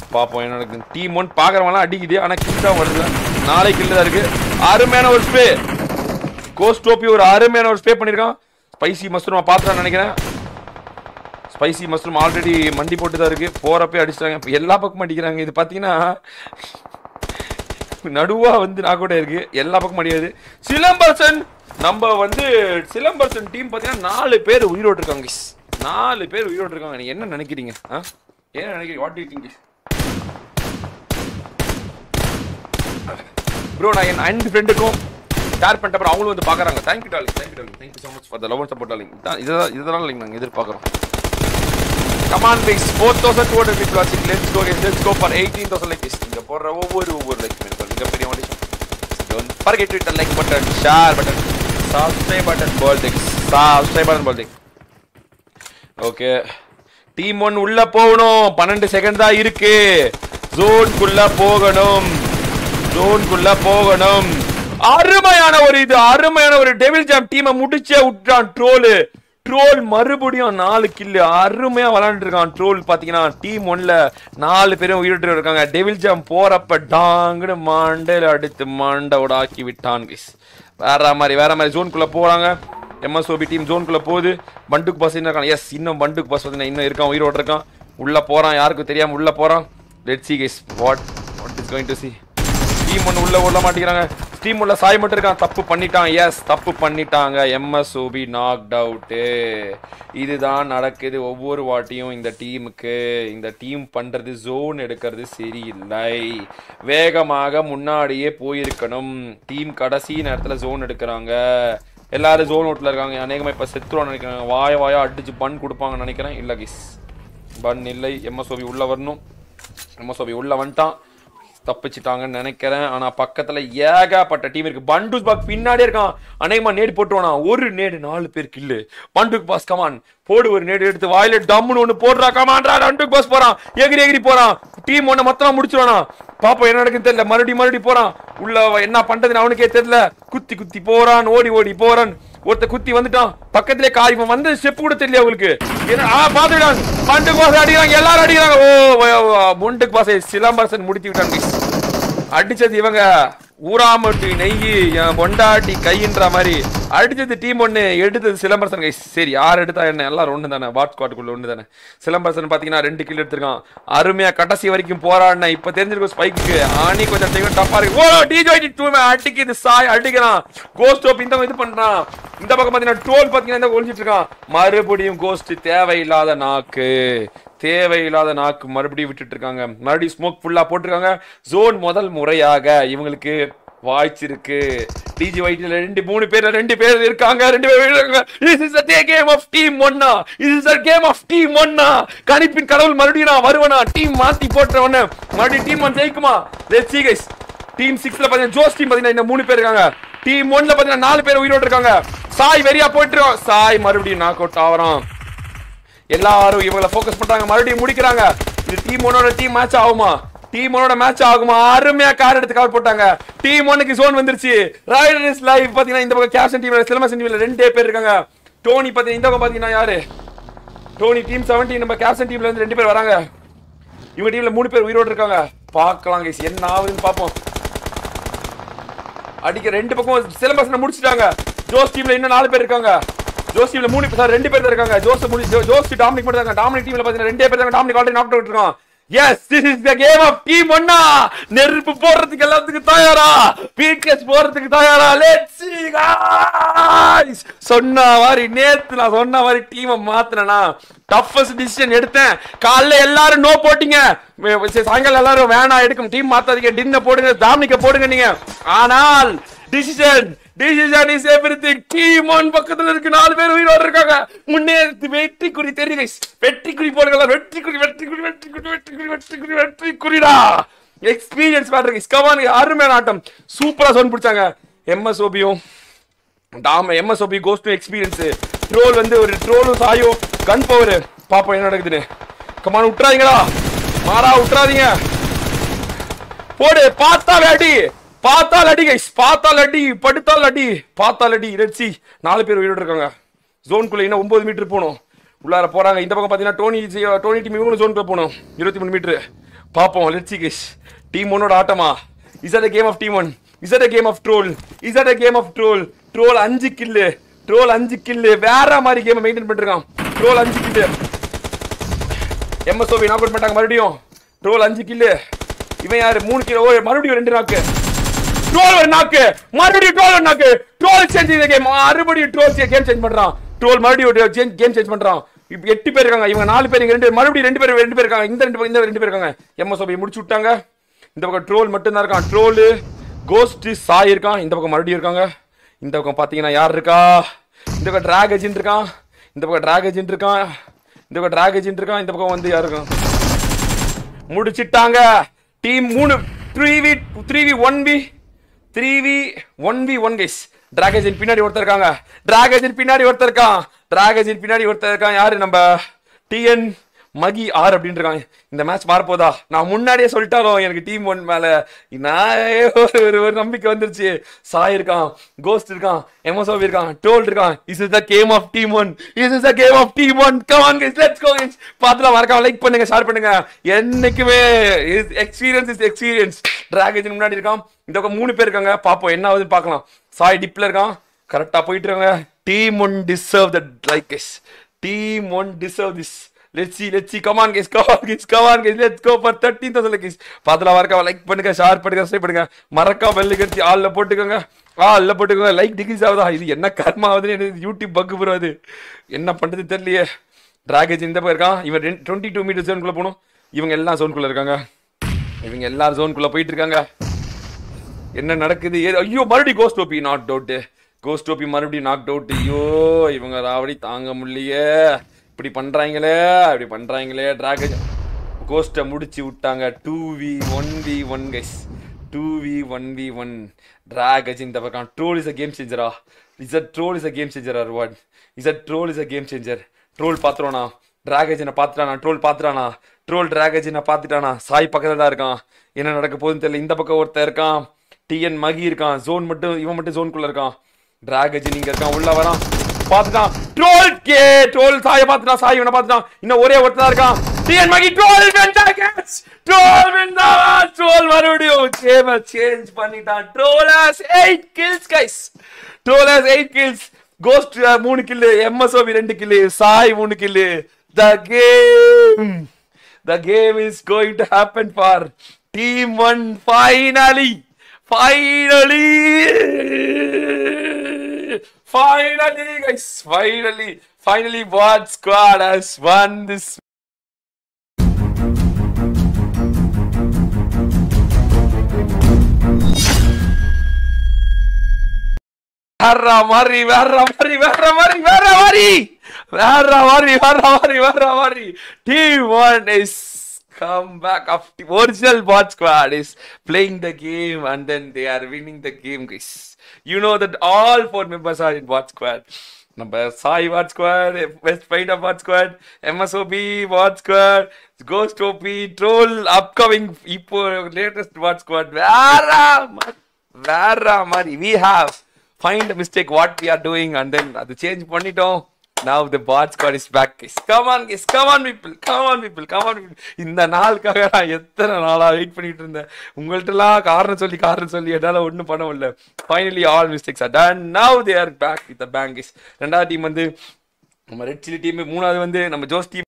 பாப்போம் என்ன நடக்குது டீம் ஒன் பாக்குறவங்களாம் அடிக்குது ஆனா கில் தான் வருது நாளை கில் தான் இருக்கு அருமையான ஒரு ஸ்ப்ரே கோஸ்ட் டோப்பி ஒரு அருமையான ஒரு ஸ்ப்ரே பண்ணிருக்கான் ஸ்பைசி மஷ்ரூம் பாத்துறான்னு நினைக்கிறேன் ஸ்பைசி மஷ்ரூம் ஆல்ரெடி மண்டி போட்டு தான் இருக்கு போறப்பே அடிச்சிட்டாங்க இப்ப எல்லா பக்கமும் அடிக்கிறாங்க இது பாத்தீங்கன்னா நடுவா வந்து நான் கூட இருக்கு எல்லா பக்கமும் அடியாது சிலம்பரசன் நம்ம வந்து சிலம்பரசன் டீம் பாத்தீங்கன்னா நாலு பேர் உயிரோடு இருக்காங்க guys. நாலு பேர் உயிரோடு இருக்காங்க நீங்க என்ன நினைக்கிறீங்க ஆ? என்ன நினைக்கிறீங்க வாட் யூ திங்க் ப்ரோ நான் என் அண்ட் ஃப்ரெண்டுக்கும் ஷேர் பண்ணிட்ட அப்புறம் அவங்களும் வந்து பார்க்குறாங்க thank you darling thank you darling thank you so much for the love and support darling தான் இதெல்லாம் இதெல்லாம் இல்லைங்க நாங்கள் எதிர்பார்க்குறோம் come on pics four thousand two hundred people வாட்சிங் let's go let's go for eighteen thousand like நீங்கள் போடுற ஒவ்வொரு ஒவ்வொரு லைக் மிகப்பெரிய motivation Don't forget to hit the like button, share button, subscribe button, bolting, subscribe button, bolting. Okay team one உள்ள போகணும் பன்னெண்டு second தான் இருக்கு ஜோன்குள்ள போகணும் ஜோன்குள்ள போகணும் அருமையான ஒரு இது அருமையான ஒரு டெவில் ஜாம் டீமை முடிச்சே விட்டான் ட்ரோலு ட்ரோல் மறுபடியும் நாலு கில்லு அருமையா விளாண்டு இருக்கான் ட்ரோல் பாத்தீங்கன்னா டீம் ஒன்ல நாலு பேரும் உயிரிட்டு இருக்காங்க டெவில் ஜாம் போறப்ப டாங்குன்னு மண்டையில அடித்து மண்டோட ஆக்கி விட்டான் guys. வேற மாதிரி வேற மாதிரி ஜோனுக்குள்ள போறாங்க எம்எஸ்ஓபி டீம் ஜோனுக்குள்ள போகுது பண்டுக்கு பாஸ் இன்னும் இருக்கான் எஸ் இன்னும் பண்டுக்கு பாஸ் வந்து இன்னும் இருக்கான் உயிரோட இருக்கான் உள்ள போறான் யாருக்கும் தெரியாம உள்ள போறான் let see guys what what is going to see team ஒன்று உள்ள உள்ள மாட்டேங்கிறாங்க டீம் உள்ள சாய் மட்டும் இருக்கான் தப்பு பண்ணிட்டான் எஸ் தப்பு பண்ணிட்டாங்க எம்எஸ்ஓபி நாக்ட் அவுட்டு இதுதான் நடக்குது ஒவ்வொரு வாட்டியும் இந்த டீமுக்கு இந்த டீம் பண்றது ஜோன் எடுக்கிறது சரியில்லை வேகமாக முன்னாடியே போயிருக்கணும் டீம் கடைசி நேரத்துல ஜோன் எடுக்கிறாங்க எல்லாரும் ஜோன் அவுட்ல இருக்காங்க அநேகமா இப்ப செத்துருவான்னு நினைக்கிறாங்க வாய வாயா அடிச்சு பன் கொடுப்பாங்கன்னு நினைக்கிறேன் இல்ல கிஸ் பன் இல்லை எம்எஸ்ஓபி உள்ள வரணும் எம்எஸ்ஓபி உள்ள வந்துட்டான் தப்பிச்சிட்டாங்கன்னு நினைக்கிறேன் ஆனா பக்கத்துல ஏகப்பட்ட டீம் இருக்கு பண்டூஸ் பாக் பின்னாடியே இருக்கான் அநேகமா நேடு போட்டுருவானா ஒரு நேடு நாலு பேர் கில்லு பண்டுக் பாஸ் கமான் போடு ஒரு நேடு எடுத்து வாயில டம்முன்னு ஒண்ணு போடுறா கமான்டா பண்டுக் பாஸ் போறான் எகிரி எகிரி போறான் டீம் ஒண்ணு மொத்தமா முடிச்சிருவானா பாப்போம் என்ன நடக்குன்னு தெரியல மறுபடியும் மறுபடியும் போறான் உள்ள அவன் என்ன பண்றதுன்னு அவனுக்கே தெரியல குத்தி குத்தி போறான் ஓடி ஓடி போறான் ஒருத்த குத்தி வந்துட்டான் பக்கத்திலே கார் இவன் வந்து ஸ்டெப் கூட தெரியல அவங்களுக்கு என்ன ஆ பாத்துட்டான் பண்டுக்கு பாஸ் அடிக்கிறாங்க எல்லாரும் அடிக்கிறாங்க ஓ முண்டுக்கு பாசை சிலம்பரசன் முடித்து விட்டாங்க guys. அடிச்சது இவங்க ஊராமட்டு நெய்யி என் பொண்டாட்டி கைன்ற மாதிரி அடிச்சது டீம் ஒன்று எடுத்தது சிலம்பரசன் கைஸ் சரி யார் எடுத்தா என்ன எல்லாரும் ஒன்று தானே வாட் ஸ்குவாட்டுக்குள்ள ஒன்று தானே சிலம்பரசன் பார்த்தீங்கன்னா ரெண்டு கில் எடுத்திருக்கான் அருமையா கடைசி வரைக்கும் போராடின இப்போ தெரிஞ்சிருக்கும் ஸ்பைக்கு ஆனி கொஞ்சம் டைம் டப்பா இருக்கு ஓ டிஜோடி டூ அடிக்குது சாய் அடிக்கிறான் கோஸ்ட் ஆப் இந்த இது பண்றான் இந்த பக்கம் பார்த்தீங்கன்னா டோல் பார்த்தீங்கன்னா இந்த ஒழிச்சிட்டு இருக்கான் மறுபடியும் கோஸ்ட் தேவையில்லாத நாக்கு தேவையில்லாத நாக்கு மறுபடியும் விட்டுட்டு இருக்காங்க மறுபடியும் ஸ்மோக் ஃபுல்லா போட்டிருக்காங்க ஜோன் முதல் முறையாக இவங்களுக்கு வாய்ச்சிருக்கு டிஜி ஒயிட்ல ரெண்டு மூணு பேர் ரெண்டு பேர் இருக்காங்க ரெண்டு பேர் இருக்காங்க this is a game of team ஒன்னா this is a game of team ஒன்னா கணிப்பின் கடவுள் மறுபடியும் நான் வருவனா டீம் மாத்தி போட்டவன மறுபடியும் டீம் ஒன் ஜெயிக்குமா let's see guys டீம் சிக்ஸ்ல பாத்தீங்கன்னா ஜோஸ் டீம் பாத்தீங்கன்னா இந்த மூணு பேர் இருக்காங்க டீம் ஒன்ல பாத்தீங்கன்னா நாலு பேர் உயிரோடு இருக்காங்க சாய் வெறியா போயிட்டு இருக்கோம். சாய் மறுபடியும் நாக் அவுட் ஆவறான் எல்லாரும் இவங்கள ஃபோக்கஸ் பண்றாங்க மறுபடியும் முடிக்கிறாங்க இது டீம் ஒன்னோட டீம் மேட்ச் ஆகுமா டீம் ஒன்னோட மேட்ச் ஆகுமா அருமையா கார் எடுத்து கவர் போட்டாங்க டீம் ஒன்னுக்கு ஜோன் வந்துருச்சு ரைடர் இஸ் லைவ் பாத்தீங்கன்னா இந்த பக்கம் கேப்டன் டீம்ல சிலமசன் டீம்ல ரெண்டே பேர் இருக்காங்க டோனி பாத்தீங்கன்னா இந்த பக்கம் பாத்தீங்கன்னா யாரு டோனி டீம் 17 நம்ம கேப்டன் டீம்ல இருந்து ரெண்டு பேர் வராங்க இவங்க டீம்ல மூணு பேர் உயிரோடு இருக்காங்க பார்க்கலாம் guys என்ன ஆகுதுன்னு பார்ப்போம் அடிக்க ரெண்டு பக்கம் சிலம்பஸ் முடிச்சிட்டாங்க ஜோஸ் டீம்ல இன்னும் நாலு பேர் இருக்காங்க ஜோஸ் டீம்ல மூணு பேர் ரெண்டு பேர் தான் இருக்காங்க ஜோஸ் முடி ஜோ- ஜோஸ் டாமினிக் மட்டும் இருக்காங்க டாமினிக் டீம்ல பாத்தீங்கன்னா ரெண்டே பேர் தான் டாமினிக் ஆல்ரெடி நாக் அவுட் இருக்கான் yes this is the game of team ஒன்னா நெருப்பு போடுறதுக்கு எல்லாத்துக்கும் தயாரா பீக்கஸ் போடுறதுக்கு தயாரா லெட்ஸ் see guys சொன்ன மாதிரி நேத்து நான் சொன்ன மாதிரி டீமை மாத்தினா டஃபஸ்ட் டிசிஷன் எடுத்தேன் காலைல எல்லாரும் நோ போட்டீங்க வே- சரி, சாயங்காலம் எல்லாரும் வேணாம் எடுக்கும் டீம் மாத்தாதீங்க டின்ன போடுங்க டாமினிக்க போடுங்க நீங்க ஆனால் decision decision is everything team one பக்கத்துல இருக்கு நாலு பேர் உயிரோட இருக்காங்க முன்னேறி வெற்றி குறி தெரியுங்க வெற்றி குறி போடுங்க வெற்றி குறி வெற்றி குறி வெற்றி குறி வெற்றி குறி வெற்றி குறி வெற்றி குறிடா எக்ஸ்பீரியன்ஸ் மேட்டர் கமான் அருமையான ஆட்டம் சூப்பரா சொன் பிடிச்சாங்க எம்எஸ்ஓபியும் டாம MSOP goes to experience troll வந்து ஒரு ட்ரோலும் சாயும் கன் பவர் பாப்போம் என்ன நடக்குதுன்னு கமான் விட்டுறாதீங்களா மாறா விட்டுறாதீங்க போடு பார்த்தால் அடி பார்த்தால் அடி கைஸ் பார்த்தால் அடி படுத்தால் அடி பார்த்தால் அடி ரெட்சி நாலு பேர் உயிரோடு இருக்காங்க ஜோனுக்குள்ள இன்னும் ஒன்பது மீட்டர் போகணும் உள்ளார போறாங்க இந்த பக்கம் பார்த்தீங்கன்னா டோனி ஜி- டோனி டீம் இவங்களும் ஜோனுக்குள்ள போகணும் இருபத்தி மூணு மீட்டர் பாப்போம் லெட்ஸ் கைஸ் டீம் ஒன்னோட ஆட்டமா is at game of team one is at game of troll is at game of troll troll அஞ்சு கில்லு ட்ரோல் அஞ்சு கில்லு வேற மாதிரி கேம் மெயின்டைன் பண்ணிருக்கான் ட்ரோல் அஞ்சு கில்லு எம்எஸ்ஓபி நாக் அவுட் பண்ணிட்டாங்க மறுபடியும் ட்ரோல் அஞ்சு கில்லு இவன் யாரு மூணு கிலோ ஓ மறுபடியும் ரெண்டு நாக்கு ட்ரோல் ஒரு நாக்கு மறுபடியும் ட்ரோல் ஒரு நாக்கு ட்ரோல் சேஞ்ச் இந்த கேம் மறுபடியும் ட்ரோல் கேம் சேஞ்ச் பண்றான் ட்ரோல் மறுபடியும் சேஞ்ச் கேம் சேஞ்ச் பண்றான் இப்போ எட்டு பேர் இருக்காங்க இவங்க நாலு பேர் இங்க ரெண்டு மறுபடியும் ரெண்டு பேர் ரெண்டு பேர் இருக்காங்க இந்த ரெண்டு பேர் இந்த ரெண்டு பேர் இருக்காங்க எம்எஸ்ஓபி முடிச்சு விட்டாங்க இந்த பக்கம் ட்ரோல் மட்டும் தான் இருக்கான் ட்ரோலு கோஸ்ட் சாய் இருக்கான் இந்த பக்கம் மறுபடியும் இருக்காங்க இந்த பக்கம் பாத்தீங்கன்னா யார் இருக்கா இந்த பக்கம் டிராக் ஏஜென்ட் இருக்கான் இந்த பக்கம் டிராக் ஏஜென்ட் இருக்கான் இந்த பக்கம் டிராக் ஏஜென்ட் இருக்கான் இந்த பக்கம் வந்து யார் இருக்கான் முடிச்சிட்டாங்க டீம் மூணு three v three v one v three v one v one guys டிராகேஜின் பின்னாடி ஒருத்தர் இருக்காங்க டிராகேஜின் பின்னாடி ஒருத்தர் இருக்கான் டிராகேஜின் பின்னாடி ஒருத்தர் இருக்கான் யாரு நம்ம டிஎன் மகி ஆர் அப்படின்னு இருக்காங்க இந்த மேட்ச் மாறப்போதா நான் முன்னாடியே சொல்லிட்டாலும் எனக்கு டீம் ஒன் மேல நான் ஒரு ஒரு ஒரு நம்பிக்கை வந்துருச்சு சாய் இருக்கான் கோஸ்ட் இருக்கான் எமோசோவி இருக்கான் டோல் இருக்கான் is is the game of team one is is the game of team one come on guys let's go guys பாத்துலாம் மறக்காம லைக் பண்ணுங்க ஷேர் பண்ணுங்க என்னைக்குமே எக்ஸ்பீரியன்ஸ் இஸ் எக்ஸ்பீரியன்ஸ் டிராகேஜன் முன்னாடி இருக்கான் இந்த பக்கம் மூணு பேர் இருக்காங்க பாப்போம் என்ன ஆகுதுன்னு பார்க்கலாம் சாய் டிப்ல இருக்கான் கரெக்டா போயிட்டு இருக்காங்க team one deserve the like is team one deserve this let's see let's see come on guys come on guys come on guys let's go for 13000 guys பாத்தலாம் மறக்காம லைக் பண்ணுங்க ஷேர் பண்ணுங்க சப்ஸ்கிரைப் பண்ணுங்க மறக்காம பெல் கட்டி ஆல்ல போட்டுக்கோங்க ஆல்ல போட்டுக்கோங்க like decrease ஆகுதா இது என்ன கர்மா ஆகுதுன்னு எனக்கு யூடியூப் பக் ப்ரோ அது என்ன பண்றது தெரியலையே டிராகேஜ் இந்த பக்கம் இருக்கான் இவன் டுவெண்ட்டி டூ மீட்டர் ஜோனுக்குள்ள போகணும் இவங்க எல்லாம் ஜோனுக்குள்ள இருக்காங்க இவங்க எல்லாரும் ஜோனுக்குள்ள போயிட்டு இருக்காங்க என்ன நடக்குது ஏ ஐயோ மறுபடியும் கோஸ்ட் டோப்பி நாட் டவுட் கோஸ்ட் டோப்பி மறுபடியும் நாக் அவுட் ஐயோ இவங்க ராவடி தாங்க முடியலையே இப்படி பண்றாங்களே இப்படி பண்றாங்களே டிராகன் கோஸ்ட்டை முடிச்சு விட்டாங்க two v one v one guys two v one v one டிராகஜ் இந்த பக்கம் ட்ரோல் இஸ் அ கேம் சேஞ்சரா is a troll is a game changer or what is a troll is a game changer troll பாத்துருவானா டிராகஜனை பார்த்துட்டானா troll பார்த்துட்டானா troll டிராகஜனை பார்த்துட்டானா சாய் பக்கத்துல தான் இருக்கான் என்ன நடக்க போகுதுன்னு தெரியல இந்த பக்கம் ஒருத்தன் இருக்கான் டிஎன் மகி இருக்கான் ஜோன் மட்டும் இவன் மட்டும் ஜோனுக்குள்ள இருக்கான் டிராகஜன் இங்க இருக்கான் உள்ள வரான் பார்த்துட்டான் ட்ரோல் கே ட்ரோல் சாய பார்த்துட்டான் சாய் இவனை பார்த்துட்டான் இன்னும் ஒரே ஒருத்தன் தான் இருக்கான் டிஎன் மகி ட்ரோல் வெண்டா கேட்ச் ட்ரோல் வெண்டா ட்ரோல் மறுபடியும் கேம சேஞ்ச் பண்ணிட்டான் troll has 8 kills guys troll has 8 kills ghost மூணு கில்லு எம்எஸ்ஓபி ரெண்டு கில்லு சாய் மூணு kill the game the game is going to happen for team one finally finally finally guys finally finally what squad has won this வேற மாதிரி வேற மாதிரி வேற மாதிரி வேற மாதிரி வேற மாதிரி வேற மாதிரி வேற மாதிரி team one is come back of the original bot squad is playing the game and then they are winning the game guys you know that all four members are in bot squad நம்ம Sai what squad west பைண்டா what squad MSOP what squad ghost OP troll upcoming இப்போ latest what squad வேற மா- வேற மாதிரி we have find mistake what we are doing and then அது change பண்ணிட்டோம் now the bot squad is back guys come on guys come on people come on people come on people இந்த நாளுக்காக நான் எத்தனை நாளா வெயிட் பண்ணிட்டு இருந்தேன் உங்கள்ட்டலாம் காரணம் சொல்லி காரணம் சொல்லி என்னால ஒன்றும் பண்ண முடியல finally all mistakes are done now they are back with the பேங்கிஸ் ரெண்டாவது டீம் வந்து நம்ம ரெட் சில்லி டீம் மூணாவது வந்து நம்ம ஜோஸ் டீம்